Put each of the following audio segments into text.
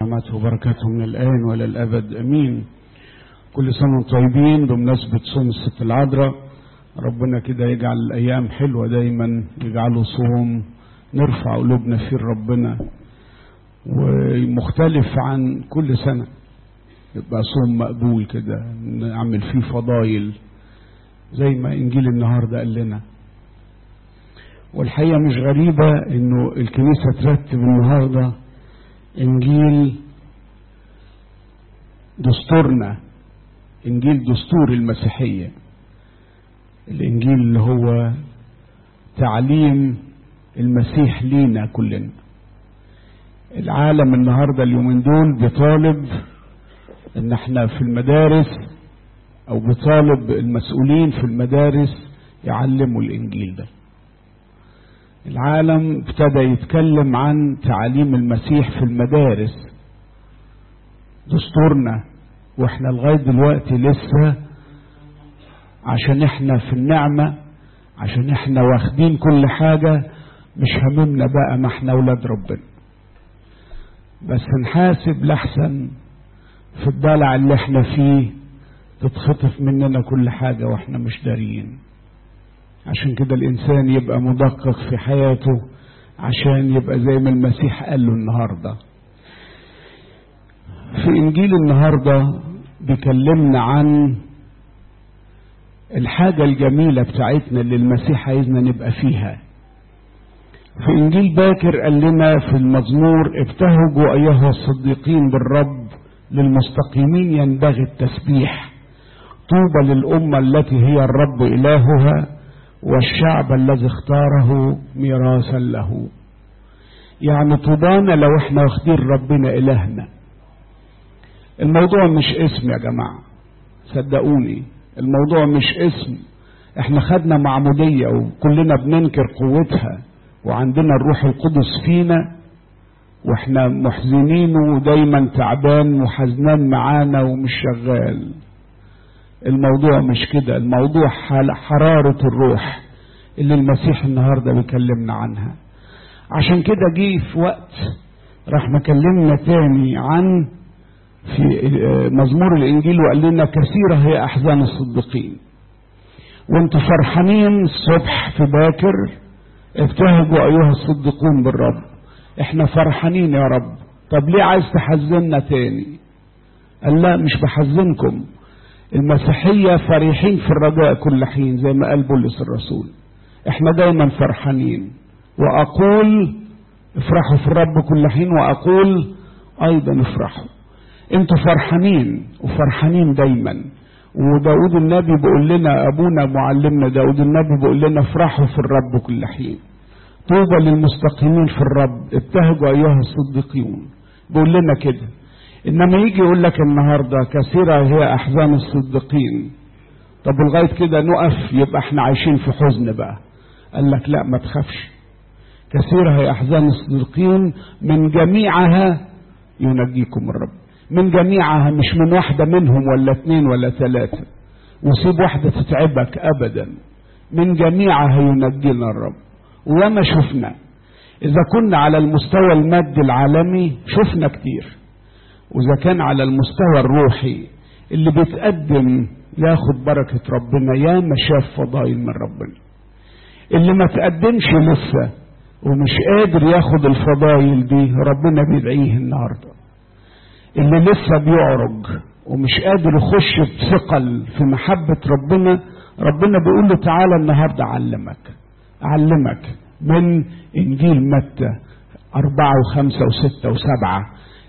رحمته وبركاته من الآن ولا الأبد أمين كل سنة وانتم طيبين بمناسبة صوم الست العذراء ربنا كده يجعل الأيام حلوة دايما يجعله صوم نرفع قلوبنا فيه ربنا ومختلف عن كل سنة يبقى صوم مقبول كده نعمل فيه فضايل زي ما إنجيل النهاردة قال لنا والحقيقة مش غريبة إنه الكنيسة ترتب النهاردة إنجيل دستورنا إنجيل دستور المسيحية الإنجيل اللي هو تعليم المسيح لينا كلنا العالم النهاردة اليومين دول بيطالب ان احنا في المدارس او بيطالب المسؤولين في المدارس يعلموا الانجيل ده العالم ابتدى يتكلم عن تعاليم المسيح في المدارس دستورنا واحنا لغاية دلوقتي لسه عشان احنا في النعمة عشان احنا واخدين كل حاجة مش هممنا بقى ما احنا اولاد ربنا بس نحاسب لحسن في الدلع اللي احنا فيه تتخطف مننا كل حاجة واحنا مش دارين عشان كده الانسان يبقى مدقق في حياته عشان يبقى زي ما المسيح قال له النهارده في انجيل النهارده بيكلمنا عن الحاجة الجميلة بتاعتنا اللي المسيح عايزنا نبقى فيها في انجيل باكر قال لنا في المزمور ابتهجوا ايها الصديقين بالرب للمستقيمين ينبغي التسبيح طوبى للأمة التي هي الرب إلهها والشعب الذي اختاره ميراثا له يعني طوبانا لو احنا واخدين ربنا إلهنا الموضوع مش اسم يا جماعة صدقوني الموضوع مش اسم احنا خدنا معمودية وكلنا بننكر قوتها وعندنا الروح القدس فينا واحنا محزنين ودايما تعبان وحزنان معانا ومش شغال الموضوع مش كده الموضوع حرارة الروح اللي المسيح النهاردة بيكلمنا عنها عشان كده جه في وقت راح مكلمنا تاني عن في مزمور الانجيل وقال لنا كثيرة هي احزان الصديقين وانتوا فرحانين الصبح في باكر ابتهجوا ايها الصديقون بالرب احنا فرحانين يا رب طب ليه عايز تحزننا تاني قال لا مش بحزنكم المسيحية فرحين في الرجاء كل حين زي ما قال بولس الرسول احنا دايما فرحانين واقول افرحوا في الرب كل حين واقول ايضا افرحوا انتوا فرحانين وفرحانين دايما وداود النبي بيقول لنا ابونا معلمنا داود النبي بيقول لنا افرحوا في الرب كل حين طوبى للمستقيمين في الرب ابتهجوا ايها الصديقون بيقول لنا كده انما يجي يقول لك النهارده كثيره هي احزان الصديقين طب لغايه كده نقف يبقى احنا عايشين في حزن بقى قال لك لا ما تخافش كثيره هي احزان الصديقين من جميعها ينجيكم الرب من جميعها مش من واحده منهم ولا اثنين ولا ثلاثه وسيب واحده تتعبك ابدا من جميعها ينجينا الرب وما شفنا اذا كنا على المستوى المادي العالمي شفنا كتير واذا كان على المستوى الروحي اللي بيتقدم ياخد بركة ربنا يا ما شاف فضائل من ربنا اللي ما تقدمش لسه ومش قادر ياخد الفضائل دي ربنا بيدعيه النهارده اللي لسه بيعرج ومش قادر يخش بثقل في محبة ربنا ربنا بيقول له تعالى النهارده اعلمك أعلمك من إنجيل متى أربعة وخمسة وستة وسبعة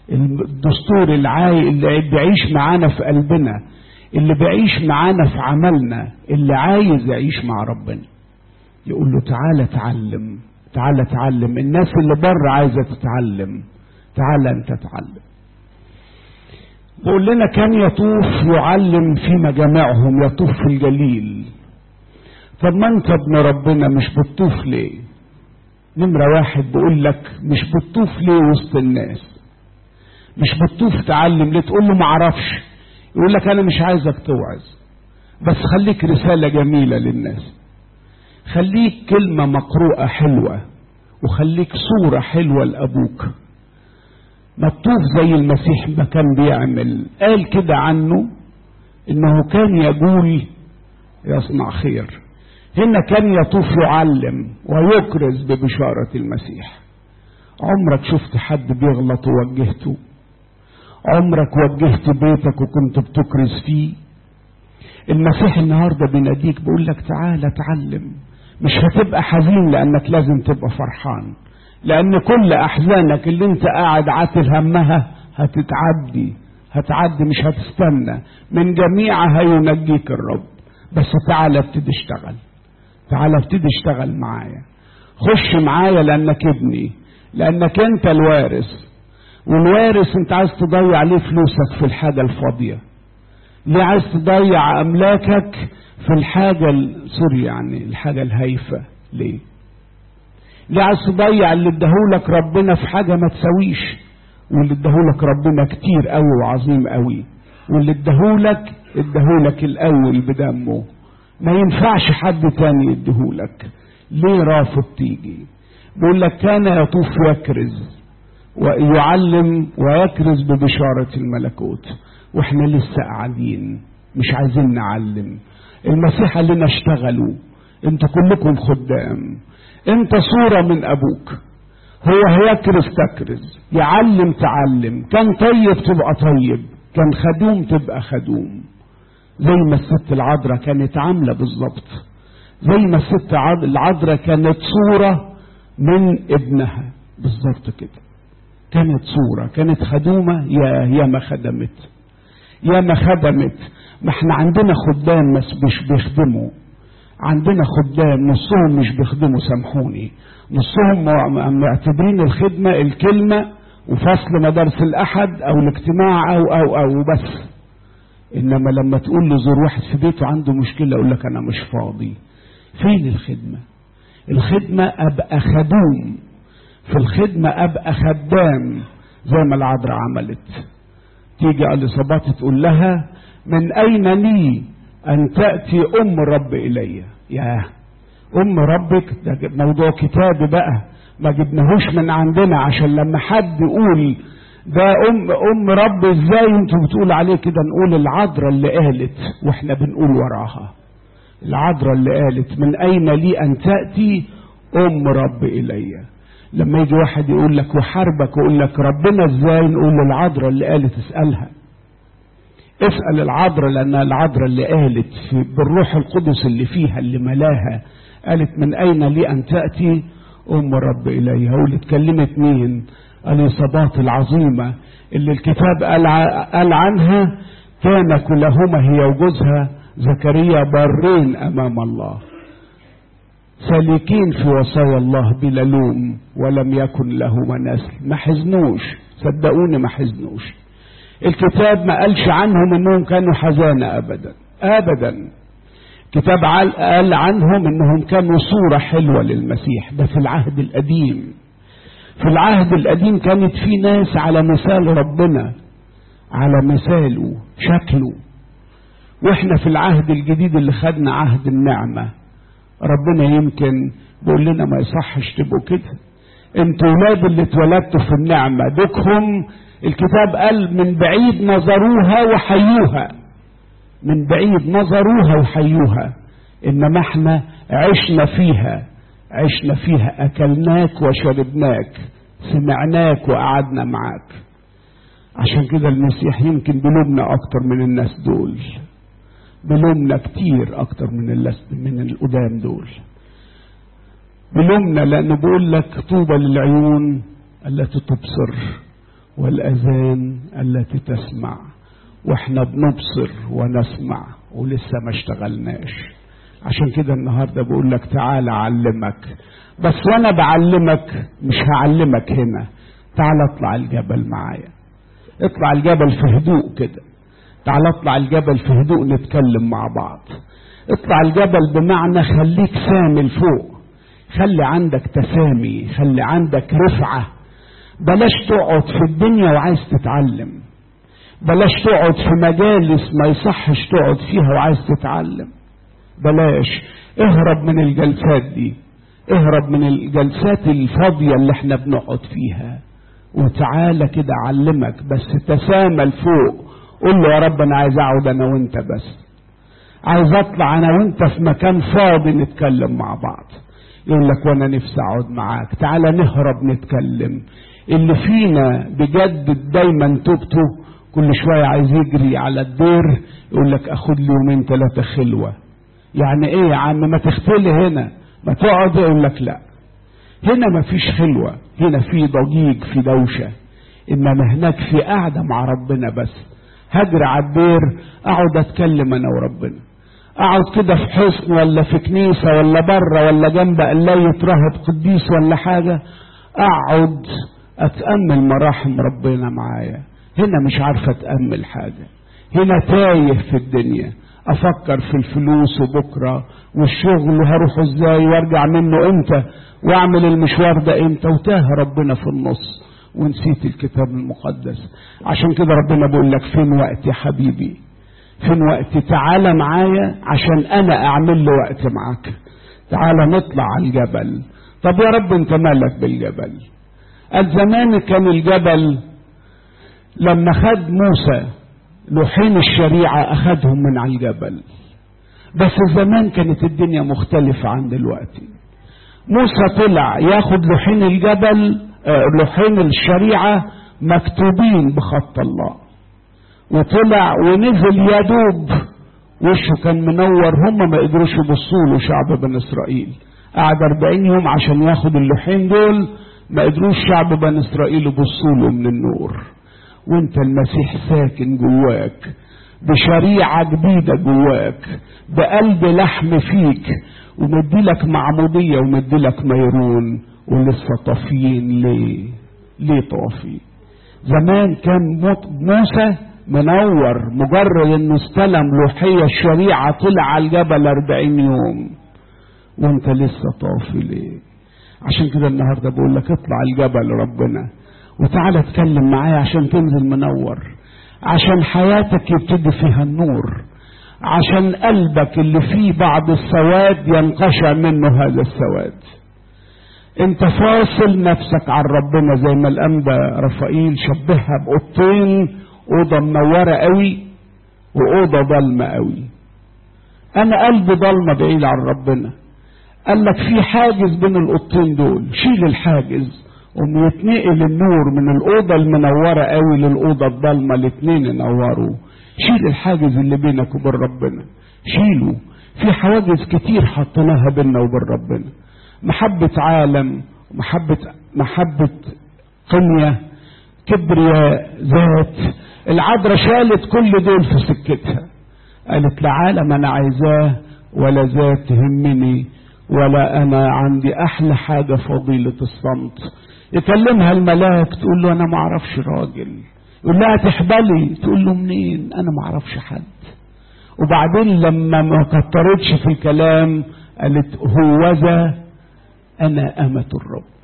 الدستور العاي اللي بيعيش معانا في قلبنا اللي بيعيش معانا في عملنا اللي عايز يعيش مع ربنا يقول له تعالى اتعلم تعالى اتعلم الناس اللي بره عايزة تتعلم تعالى انت اتعلم بيقول لنا كان يطوف يعلم في مجامعهم يطوف في الجليل طب ما انت ابن ربنا مش بتطوف ليه نمرة واحد بيقول لك مش بتطوف ليه وسط الناس مش بتطوف تعلم ليه تقول له معرفش يقول لك انا مش عايزك توعظ بس خليك رسالة جميلة للناس خليك كلمة مقروءة حلوة وخليك صورة حلوة لأبوك ما تطوف زي المسيح ما كان بيعمل قال كده عنه انه كان يقول يصنع خير هنا كان يطوف يعلم ويكرز ببشارة المسيح عمرك شفت حد بيغلط ووجهته عمرك وجهت بيتك وكنت بتكرز فيه المسيح النهاردة بيناديك بيقول لك تعالى اتعلم مش هتبقى حزين لانك لازم تبقى فرحان لان كل احزانك اللي انت قاعد عاتل همها هتتعدي هتعدي مش هتستنى من جميعها ينجيك الرب بس تعالى ابتدي اشتغل تعالى ابتدي اشتغل معايا خش معايا لانك ابني لانك انت الوارث والوارث انت عايز تضيع عليه فلوسك في الحاجة الفاضية ليه عايز تضيع املاكك في الحاجة سوري يعني الحاجة الهايفة ليه ليه عايز تضيع اللي اداهولك ربنا في حاجة ما تسويش واللي اداهولك ربنا كتير قوي وعظيم قوي واللي اداهولك اداهولك الاول بدمه ما ينفعش حد تاني يديهولك ليه رافض تيجي بيقول لك كان يطوف يكرز ويعلم ويكرز ببشارة الملكوت واحنا لسه قاعدين مش عايزين نعلم المسيح قال لنا اشتغلوا انتوا كلكم خدام انت صورة من ابوك هو هيكرز تكرز يعلم تعلم كان طيب تبقى طيب كان خدوم تبقى خدوم زي ما الست العذراء كانت عاملة بالظبط زي ما الست العذراء كانت صورة من ابنها بالظبط كده كانت صورة كانت خدومة يا يا ما خدمت يا ما خدمت ما احنا عندنا خدام مش بيخدموا عندنا خدام نصهم مش بيخدموا سامحوني نصهم معتبرين الخدمة الكلمة وفصل مدارس الأحد أو الاجتماع أو أو أو بس إنما لما تقول له زور واحد في بيته عنده مشكلة يقول لك أنا مش فاضي فين الخدمة الخدمة أبقى خدوم في الخدمة أبقى خدام زي ما العذراء عملت تيجي الإصابات تقول لها من أين لي أن تأتي أم رب إلي يا أم ربك ده موضوع كتابي بقى ما جبناهوش من عندنا عشان لما حد يقول ده أم أم رب إزاي أنتوا بتقول عليه كده نقول العذراء اللي قالت وإحنا بنقول وراها العذراء اللي قالت من أين لي أن تأتي أم رب إلي لما يجي واحد يقول لك وحاربك ويقول لك ربنا ازاي نقول للعذراء اللي قالت اسألها اسأل العذراء لأنها العذراء اللي قالت في بالروح القدس اللي فيها اللي ملاها قالت من أين لي أن تأتي أم رب إليها واللي اتكلمت مين الإصابات العظيمة اللي الكتاب قال, قال عنها كان كلهما هي وجوزها زكريا بارين أمام الله سالكين في وصايا الله بلا لوم ولم يكن لهما نسل ما حزنوش صدقوني ما حزنوش الكتاب ما قالش عنهم انهم كانوا حزانة ابدا ابدا الكتاب قال عنهم انهم كانوا صورة حلوة للمسيح ده في العهد القديم في العهد القديم كانت في ناس على مثال ربنا على مثاله شكله واحنا في العهد الجديد اللي خدنا عهد النعمة ربنا يمكن بيقول لنا ما يصحش تبقوا كده انتوا ولاد اللي اتولدتوا في النعمة دوكهم الكتاب قال من بعيد نظروها وحيوها من بعيد نظروها وحيوها انما احنا عشنا فيها عشنا فيها اكلناك وشربناك سمعناك وقعدنا معاك عشان كده المسيح يمكن بلومنا اكتر من الناس دول بلومنا كتير اكتر من الناس من القدام دول بلومنا لانه بيقول لك طوبى للعيون التي تبصر والاذان التي تسمع واحنا بنبصر ونسمع ولسه ما اشتغلناش عشان كده النهارده بقول لك تعالى اعلمك بس وانا بعلمك مش هعلمك هنا تعال اطلع الجبل معايا اطلع الجبل في هدوء كده تعال اطلع الجبل في هدوء نتكلم مع بعض اطلع الجبل بمعنى خليك سامي لفوق خلي عندك تسامي خلي عندك رفعة بلاش تقعد في الدنيا وعايز تتعلم بلاش تقعد في مجالس ما يصحش تقعد فيها وعايز تتعلم بلاش اهرب من الجلسات دي اهرب من الجلسات الفاضية اللي احنا بنقعد فيها وتعالى كده اعلمك بس تسامل فوق قول له يا رب انا عايز اقعد انا وانت بس عايز اطلع انا وانت في مكان فاضي نتكلم مع بعض يقول لك وانا نفسي اقعد معاك تعالى نهرب نتكلم اللي فينا بجد دايما توبته كل شوية عايز يجري على الدير يقول لك اخد لي يومين ثلاثة خلوة يعني ايه يا عم ما تختلي هنا ما تقعد يقول لك لا هنا ما فيش خلوة هنا في ضجيج في دوشة انما هناك في قعدة مع ربنا بس هجري على الدير اقعد اتكلم انا وربنا اقعد كده في حصن ولا في كنيسة ولا بره ولا جنب قلاية راهب قديس ولا حاجة اقعد اتأمل مراحم ربنا معايا هنا مش عارفة اتأمل حاجة هنا تايه في الدنيا افكر في الفلوس وبكرة والشغل وهروح ازاي وارجع منه امتى واعمل المشوار ده امتى وتاه ربنا في النص ونسيت الكتاب المقدس عشان كده ربنا بيقول لك فين وقت يا حبيبي فين وقت تعالى معايا عشان انا اعمل له وقت معاك تعالى نطلع على الجبل طب يا رب انت مالك بالجبل قال زمان كان الجبل لما خد موسى لوحين الشريعة أخدهم من على الجبل بس زمان كانت الدنيا مختلفة عن دلوقتي موسى طلع ياخد لوحين الجبل آه لوحين الشريعة مكتوبين بخط الله وطلع ونزل يدوب وشه كان منور هم ما قدروش يبصوا له شعب بني اسرائيل قعد 40 يوم عشان ياخد اللوحين دول ما قدروش شعب بني اسرائيل يبصوا له من النور وانت المسيح ساكن جواك بشريعة جديدة جواك بقلب لحم فيك ومديلك معمودية ومديلك ميرون ولسه طافيين ليه ليه طافي زمان كان موسى منور مجرد انه استلم لوحية الشريعة طلع على الجبل أربعين يوم وانت لسه طافي ليه عشان كده النهارده بقول لك اطلع الجبل ربنا وتعالى اتكلم معايا عشان تنزل منور عشان حياتك يبتدي فيها النور عشان قلبك اللي فيه بعض السواد ينقشع منه هذا السواد انت فاصل نفسك عن ربنا زي ما الانبا رفائيل شبهها باوضتين اوضه منوره قوي واوضه ضلمه قوي انا قلبي ضلمه بعيد عن ربنا قال لك في حاجز بين الاوضتين دول شيل الحاجز قوم يتنقل النور من الأوضة المنورة قوي للأوضة الضلمة الاتنين ينوروا شيل الحاجز اللي بينك وبين ربنا شيله في حواجز كتير حطيناها بيننا وبين ربنا محبة عالم محبة محبة قنية كبرياء ذات العذراء شالت كل دول في سكتها قالت لا عالم انا عايزاه ولا ذات تهمني ولا انا عندي احلى حاجة فضيلة الصمت يكلمها الملاك تقول له انا ما اعرفش راجل يقول لها تحبلي تقول له منين انا ما اعرفش حد وبعدين لما ما كترتش في الكلام قالت هوذا انا امة الرب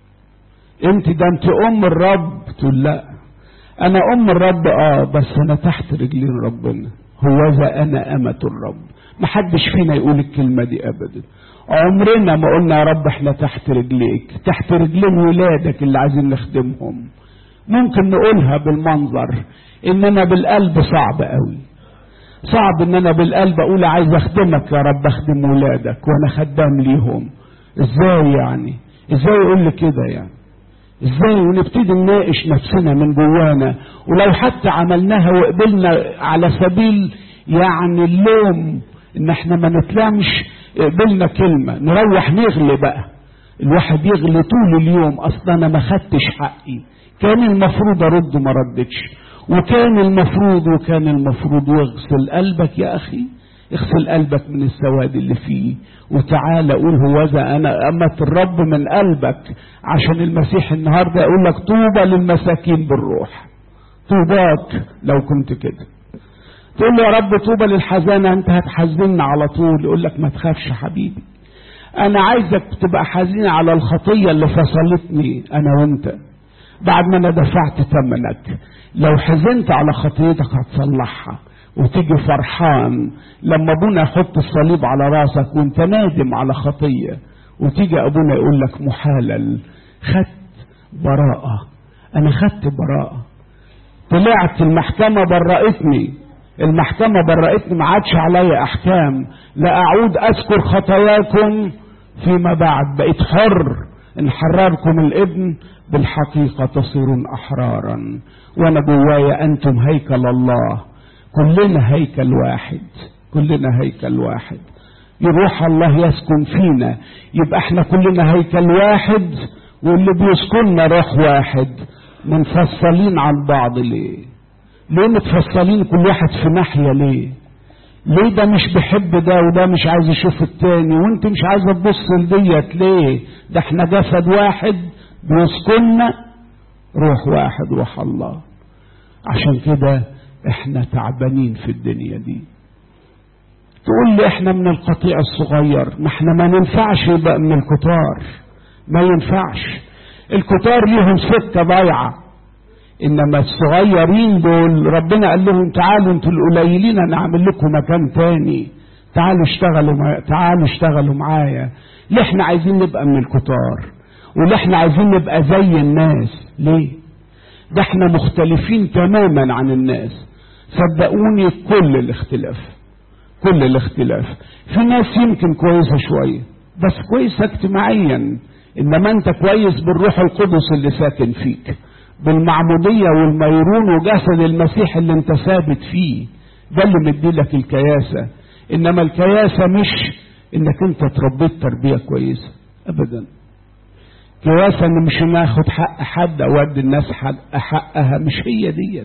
انت ده انت ام الرب تقول لا انا ام الرب اه بس انا تحت رجلين ربنا هوذا انا امة الرب محدش فينا يقول الكلمة دي ابدا عمرنا ما قلنا يا رب احنا تحت رجليك تحت رجلين ولادك اللي عايزين نخدمهم ممكن نقولها بالمنظر اننا بالقلب صعب قوي صعب ان انا بالقلب اقول عايز اخدمك يا رب اخدم ولادك وانا خدام ليهم ازاي يعني ازاي يقول لي كده يعني ازاي ونبتدي نناقش نفسنا من جوانا ولو حتى عملناها وقبلنا على سبيل يعني اللوم ان احنا ما نتلامش قبلنا كلمة نروح نغلي بقى الواحد يغلي طول اليوم اصلا انا ما خدتش حقي كان المفروض ارد ما ردتش وكان المفروض وكان المفروض يغسل قلبك يا اخي اغسل قلبك من السواد اللي فيه وتعالى قول هوذا انا امة الرب من قلبك عشان المسيح النهارده يقول لك طوبى للمساكين بالروح طوباك لو كنت كده تقول له يا رب طوبى للحزانة انت هتحزننا على طول يقول لك ما تخافش حبيبي انا عايزك تبقى حزين على الخطية اللي فصلتني انا وانت بعد ما انا دفعت ثمنك لو حزنت على خطيتك هتصلحها وتيجي فرحان لما ابونا يحط الصليب على راسك وانت نادم على خطية وتيجي ابونا يقول لك محالل خدت براءة انا خدت براءة طلعت المحكمة برأتني المحكمة برأتني ما عادش عليا احكام لا اعود اذكر خطاياكم فيما بعد بقيت حر ان حرركم الابن بالحقيقة تصيرون احرارا وانا جوايا انتم هيكل الله كلنا هيكل واحد كلنا هيكل واحد يروح الله يسكن فينا يبقى احنا كلنا هيكل واحد واللي بيسكننا روح واحد منفصلين عن بعض ليه ليه متفصلين كل واحد في ناحية ليه ليه ده مش بيحب ده وده مش عايز يشوف التاني وانت مش عايزة تبص لديت ليه ده احنا جسد واحد بيسكننا روح واحد روح الله عشان كده احنا تعبانين في الدنيا دي تقول لي احنا من القطيع الصغير ما احنا ما ننفعش يبقى من الكتار ما ينفعش الكتار ليهم سكة ضايعة انما الصغيرين دول ربنا قال لهم تعالوا انتوا القليلين انا اعمل لكم مكان تاني تعالوا اشتغلوا مع... تعالوا اشتغلوا معايا ليه احنا عايزين نبقى من الكتار وليه احنا عايزين نبقى زي الناس ليه ده احنا مختلفين تماما عن الناس صدقوني كل الاختلاف كل الاختلاف في ناس يمكن كويسة شوية بس كويسة اجتماعيا انما انت كويس بالروح القدس اللي ساكن فيك بالمعمودية والميرون وجسد المسيح اللي انت ثابت فيه ده اللي مديلك الكياسة انما الكياسة مش انك انت تربيت تربية كويسة ابدا كياسة ان مش ناخد حق حد او ادي الناس حق حقها مش هي ديت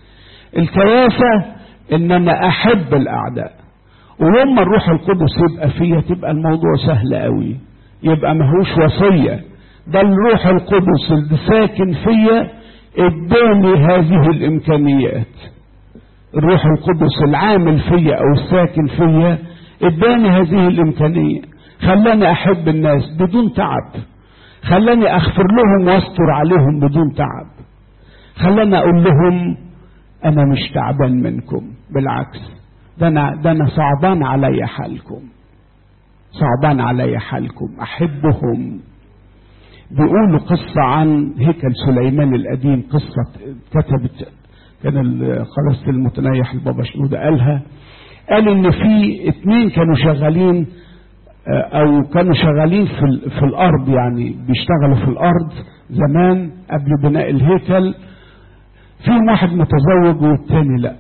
الكياسة ان انا احب الاعداء ولما الروح القدس يبقى فيا تبقى الموضوع سهل قوي يبقى ماهوش وصية ده الروح القدس اللي ساكن فيا اداني هذه الامكانيات الروح القدس العامل فيا او الساكن فيا اداني هذه الامكانية خلاني احب الناس بدون تعب خلاني اغفر لهم واستر عليهم بدون تعب خلاني اقول لهم انا مش تعبان منكم بالعكس ده انا ده انا صعبان علي حالكم صعبان علي حالكم احبهم بيقولوا قصة عن هيكل سليمان القديم قصة كتبت كان قداسة المتنيح البابا شنودة قالها قال ان في اتنين كانوا شغالين او كانوا شغالين في, في الارض يعني بيشتغلوا في الارض زمان قبل بناء الهيكل فيهم واحد متزوج والتاني لا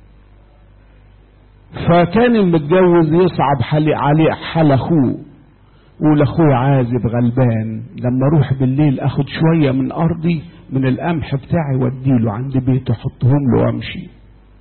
فكان المتجوز يصعب عليه حال اخوه يقول اخويا عازب غلبان لما اروح بالليل اخد شويه من ارضي من القمح بتاعي واديله عند بيته احطهم له وامشي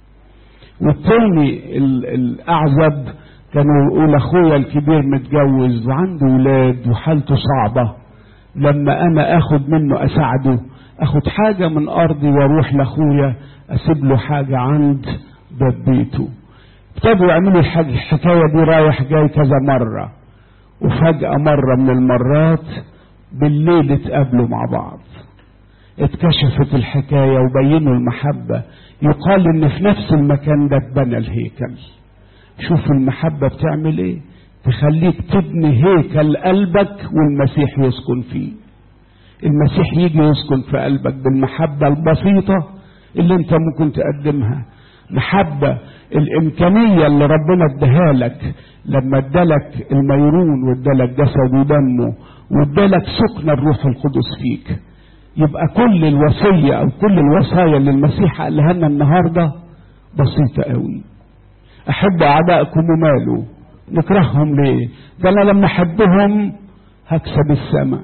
والتاني الاعزب كانوا يقول اخويا الكبير متجوز وعنده ولاد وحالته صعبه لما انا اخد منه اساعده اخد حاجه من ارضي واروح لاخويا اسيب له حاجه عند باب بيته ابتدوا يعملوا الحكايه دي رايح جاي كذا مره وفجأة مرة من المرات بالليل اتقابلوا مع بعض اتكشفت الحكاية وبينوا المحبة يقال ان في نفس المكان ده اتبنى الهيكل شوف المحبة بتعمل ايه تخليك تبني هيكل قلبك والمسيح يسكن فيه المسيح يجي يسكن في قلبك بالمحبة البسيطة اللي انت ممكن تقدمها محبة الإمكانية اللي ربنا اداها لك لما ادالك الميرون وادالك جسد ودمه وادالك سكن الروح القدس فيك يبقى كل الوصية أو كل الوصايا اللي المسيح قالها لنا النهاردة بسيطة قوي أحب أعدائكم وماله نكرههم ليه ده أنا لما أحبهم هكسب السماء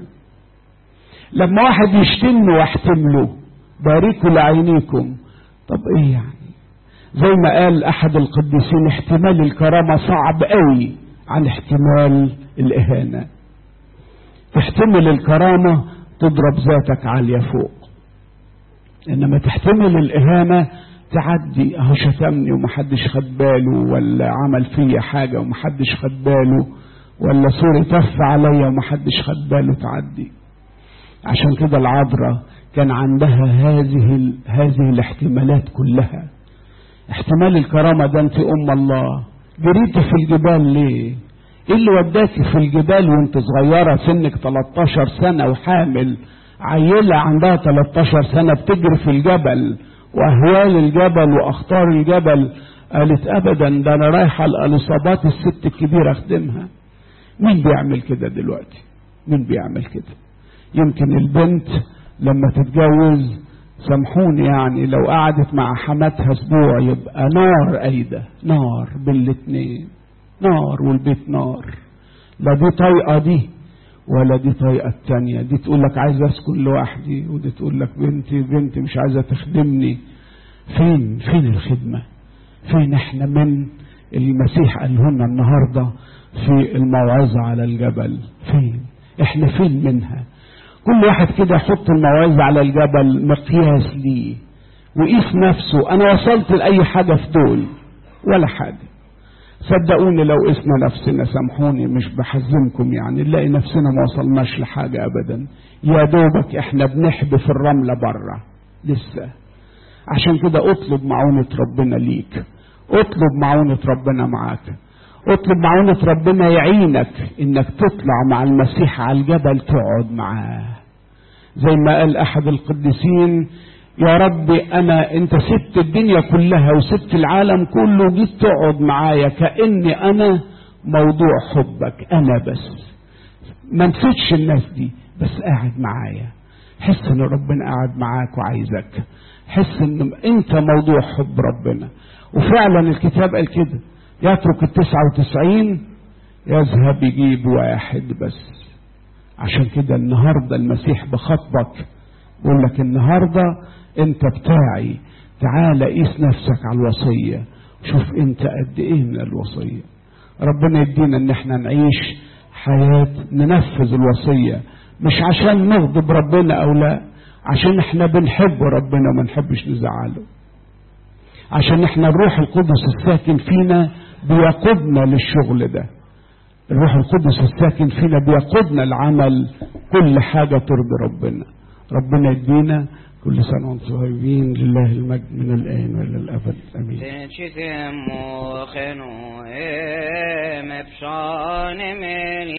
لما واحد يشتمني واحتمله باركوا لعينيكم طب ايه يعني زي ما قال احد القديسين احتمال الكرامة صعب قوي عن احتمال الاهانة تحتمل الكرامة تضرب ذاتك عالية فوق انما تحتمل الاهانة تعدي اهو شتمني ومحدش خد باله ولا عمل فيا حاجة ومحدش خد باله ولا سوري تف عليا ومحدش خد باله تعدي عشان كده العذراء كان عندها هذه هذه الاحتمالات كلها احتمال الكرامة ده انت ام الله جريتي في الجبال ليه ايه اللي وداكي في الجبال وانت صغيرة سنك 13 سنة وحامل عيلة عندها 13 سنة بتجري في الجبل وأهوال الجبل وأخطار الجبل قالت أبدا ده أنا رايحة الإصابات الست الكبيرة أخدمها مين بيعمل كده دلوقتي مين بيعمل كده يمكن البنت لما تتجوز سامحوني يعني لو قعدت مع حماتها اسبوع يبقى نار قايده نار بالاتنين نار والبيت نار لا دي طايقه دي ولا دي طايقه التانية دي تقول لك عايز اسكن لوحدي ودي تقول لك بنتي بنتي مش عايزه تخدمني فين فين الخدمه فين احنا من المسيح قال لنا النهارده في الموعظه على الجبل فين احنا فين منها كل واحد كده يحط الموعظة على الجبل مقياس ليه وقيس نفسه أنا وصلت لأي حاجة في دول ولا حاجة صدقوني لو قسنا نفسنا سامحوني مش بحزمكم يعني نلاقي نفسنا ما وصلناش لحاجة أبدا يا دوبك احنا بنحبي في الرملة بره لسه عشان كده اطلب معونة ربنا ليك اطلب معونة ربنا معاك اطلب معونة ربنا يعينك انك تطلع مع المسيح على الجبل تقعد معاه زي ما قال احد القديسين يا رب انا انت سبت الدنيا كلها وسبت العالم كله وجيت تقعد معايا كاني انا موضوع حبك انا بس ما نسيتش الناس دي بس قاعد معايا حس ان ربنا قاعد معاك وعايزك حس ان انت موضوع حب ربنا وفعلا الكتاب قال كده يترك التسعة وتسعين يذهب يجيب واحد بس عشان كده النهاردة المسيح بخطبك يقول لك النهاردة انت بتاعي تعال قيس نفسك على الوصية شوف انت قد ايه من الوصية ربنا يدينا ان احنا نعيش حياة ننفذ الوصية مش عشان نغضب ربنا او لا عشان احنا بنحب ربنا وما نحبش نزعله عشان احنا الروح القدس الساكن فينا بيقودنا للشغل ده الروح القدس الساكن فينا بيقودنا لعمل كل حاجة ترضي ربنا ربنا يدينا كل سنة وانتم طيبين لله المجد من الآن وإلى الأبد آمين Tenchizem mo khenu em efshanem el